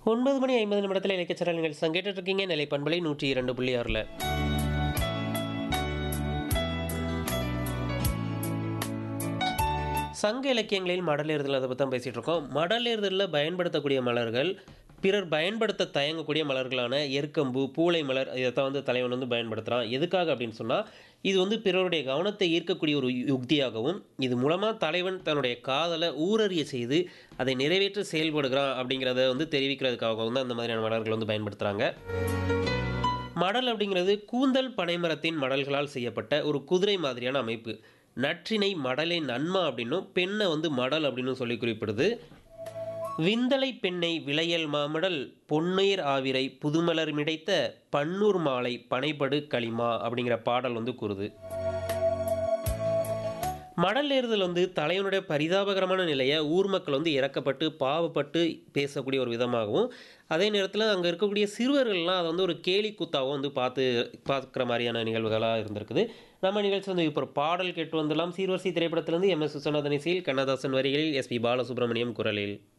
ஒன்பது மணி ஐம்பது நிமிடத்தில் இலக்கியச்சரல் நீங்கள் சங்கேட்டு இருக்கீங்க நிலை பண்பலை நூற்றி இரண்டு புள்ளி ஆறில் சங்க இலக்கியங்களில் மடலேறுதல் அதை பற்றி தான் பேசிகிட்டு இருக்கோம் மடலேறுதலில் பயன்படுத்தக்கூடிய மலர்கள் பிறர் பயன்படுத்த தயங்கக்கூடிய மலர்களான எருக்கம்பு பூளை மலர் இதைத்தான் வந்து தலைவன் வந்து பயன்படுத்துகிறான் எதுக்காக அப்படின்னு சொன்னால் இது வந்து பிறருடைய கவனத்தை ஈர்க்கக்கூடிய ஒரு யுக்தியாகவும் இது மூலமாக தலைவன் தன்னுடைய காதலை ஊரறிய செய்து அதை நிறைவேற்ற செயல்படுகிறான் அப்படிங்கிறத வந்து தெரிவிக்கிறதுக்காகவும் தான் அந்த மாதிரியான மலர்கள் வந்து பயன்படுத்துகிறாங்க மடல் அப்படிங்கிறது கூந்தல் பனைமரத்தின் மடல்களால் செய்யப்பட்ட ஒரு குதிரை மாதிரியான அமைப்பு நற்றினை மடலை நன்மா அப்படின்னும் பெண்ணை வந்து மடல் அப்படின்னு சொல்லி குறிப்பிடுது விந்தலை பெண்ணை விளையல் மாமடல் பொன்னுயிர் ஆவிரை புதுமலர் மிடைத்த பன்னூர் மாலை பனைபடு களிமா அப்படிங்கிற பாடல் வந்து கூறுது மடல் ஏறுதல் வந்து தலைவனுடைய பரிதாபகரமான நிலையை ஊர் மக்கள் வந்து இறக்கப்பட்டு பாவப்பட்டு பேசக்கூடிய ஒரு விதமாகவும் அதே நேரத்தில் அங்கே இருக்கக்கூடிய சிறுவர்கள்லாம் அதை வந்து ஒரு கேலி கூத்தாகவும் வந்து பார்த்து பார்க்குற மாதிரியான நிகழ்வுகளாக இருந்திருக்குது நம்ம நிகழ்ச்சி வந்து இப்போ ஒரு பாடல் கேட்டு வந்துடலாம் சீர்வரிசை திரைப்படத்திலிருந்து எம் எஸ் விஸ்வநாதன் இசையில் கண்ணதாசன் வரிகளில் எஸ்பி பாலசுப்ரமணியம் குரலில்